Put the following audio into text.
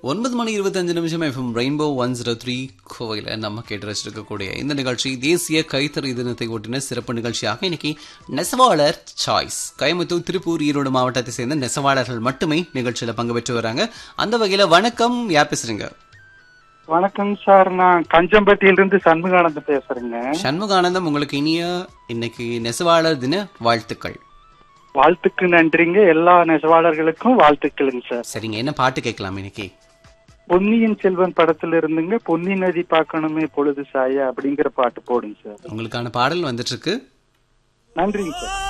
ஒன்பது மணி இருபத்தஞ்சு நிமிஷம் FM rainbow one zero three கோவையில் நம்ம கேட்டு ரசிச்சிருக்கக்கூடிய இந்த நிகழ்ச்சி தேசிய கைத்தறி தினத்தை ஒட்டின சிறப்பு நிகழ்ச்சியாக இன்னைக்கு நெசவாளர் சாய்ஸ் கோயம்புத்தூர் திருப்பூர் ஈரோடு மாவட்டத்தை சேர்ந்த நெசவாளர்கள் மட்டுமே நிகழ்ச்சியில் பங்கு பெற்று வராங்க அந்த வகையில் வணக்கம் யார் பேசுறீங்க வணக்கம் சார் நான் கஞ்சம்பட்டியிலிருந்து சண்முகானந்தம் பேசுறேங்க சண்முகானந்தம் உங்களுக்கு இனிய இன்னைக்கு நெசவாளர் தின வாழ்த்துக்கள் வாழ்த்துக்கு நன்றிங்க எல்லா நெசவாளர்களுக்கும் வாழ்த்துக்களுங்க சார் சரிங்க என்ன பாட்டு கேட்கலாம் இன்னைக்கு பொன்னியின் செல்வன் படத்துல இருந்துங்க பொன்னி நதி பார்க்கணுமே பொழுது சாய அப்படிங்கிற பாட்டு போடுங்க சார் உங்களுக்கான பாடல் வந்துட்டு இருக்கு நன்றிங்க சார்